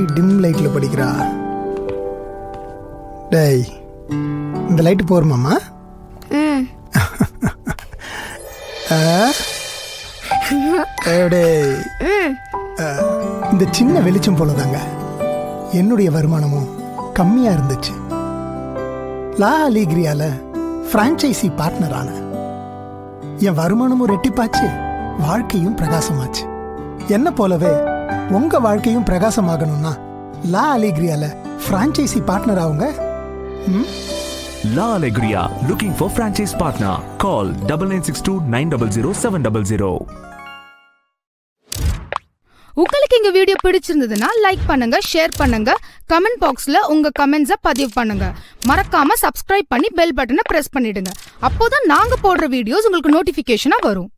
Dim லைட்ல படிக்கிறா டேய் இந்த லைட்டு போருமாமா ம் டேய் ம் இந்த சின்ன வெளிச்சம் போலதாங்க என்னுடைய வருமானமும் கம்மியா இருந்துச்சு லா அலிகிரியால பிரான்ச்சைசி பார்ட்னர் ஆன என் வருமானமும் ரெட்டிப்பாச்சு வாழ்க்கையும் பிரகாசமாச்சு என்ன போலவே உங்க வாழ்க்கையும் பிரகாசமாகணும்னா லா அலிகிரியால பிரான்ச்சைசி பார்ட்னர் ஆகுங்க ம் La Alegria looking for franchise partner. Call 9962 900 700. உங்களுக்கு எங்க வீடியோ பிடிச்சிருந்ததுன்னா லைக் பண்ணுங்க ஷேர் பண்ணுங்க கமெண்ட் பாக்ஸ்ல உங்க கமெண்ட்ஸை பதிவு பண்ணுங்க மறக்காம சப்ஸ்கிரைப் பண்ணி பெல் பட்டனை பிரஸ் பண்ணிடுங்க அப்போதான் நாங்க போடுற வீடியோஸ் உங்களுக்கு நோட்டிபிகேஷனா வரும்